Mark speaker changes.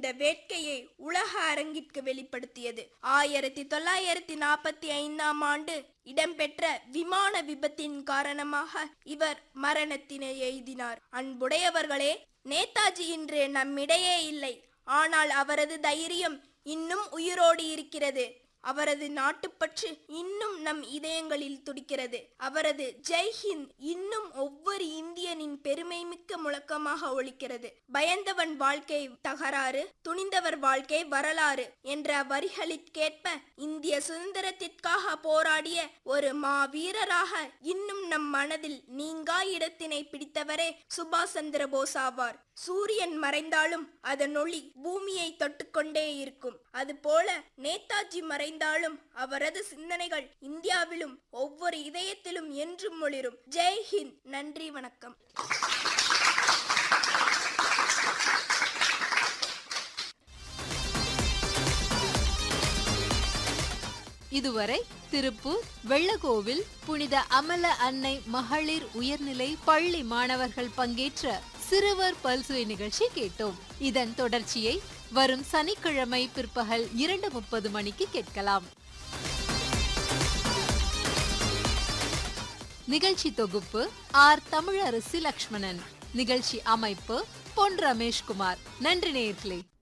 Speaker 1: இந்த வேட்கையை உலக அரங்கிற்கு வெளிப்படுத்தியது ஆயிரத்தி தொள்ளாயிரத்தி நாற்பத்தி ஐந்தாம் ஆண்டு இடம்பெற்ற விமான விபத்தின் காரணமாக இவர் மரணத்தினை எய்தினார் அன்புடையவர்களே நேதாஜி இன்று நம்மிடையே இல்லை ஆனால் அவரது தைரியம் இன்னும் உயிரோடு இருக்கிறது அவரது நாட்டுப்பற்று இன்னும் நம் இதயங்களில் துடிக்கிறது அவரது ஜெய்ஹிந்த் இன்னும் ஒவ்வொரு இந்தியனின் பெருமைமிக்க முழக்கமாக ஒலிக்கிறது பயந்தவன் வாழ்க்கை தகராறு துணிந்தவர் வாழ்க்கை வரலாறு என்ற வரிகளிற்கேற்ப இந்திய சுதந்திரத்திற்காக போராடிய ஒரு மாவீரராக இன்னும் நம் மனதில் நீங்கா இடத்தினை பிடித்தவரே சுபாஷ் சந்திர போஸ் ஆவார் சூரியன் மறைந்தாலும் அதன் ஒளி பூமியை தொட்டுக்கொண்டே இருக்கும் அதுபோல நேதாஜி மறைந்தாலும் அவரது சிந்தனைகள் இந்தியாவிலும் ஒவ்வொரு இதயத்திலும் என்றும் ஒளிரும் ஜெய் ஹிந்த் நன்றி வணக்கம்
Speaker 2: இதுவரை திருப்பூர் வெள்ளகோவில் புனித அமல அன்னை மகளிர் உயர்நிலை பள்ளி மாணவர்கள் பங்கேற்ற சிறுவர் பல்சுவை நிகழ்ச்சி கேட்டோம் இதன் தொடர்ச்சியை வரும் சனிக்கிழமை பிற்பகல் இரண்டு முப்பது மணிக்கு கேட்கலாம் நிகழ்ச்சி தொகுப்பு ஆர் தமிழரசி லக்ஷ்மணன் நிகழ்ச்சி அமைப்பு பொன் ரமேஷ்குமார் நன்றி நேயர்களே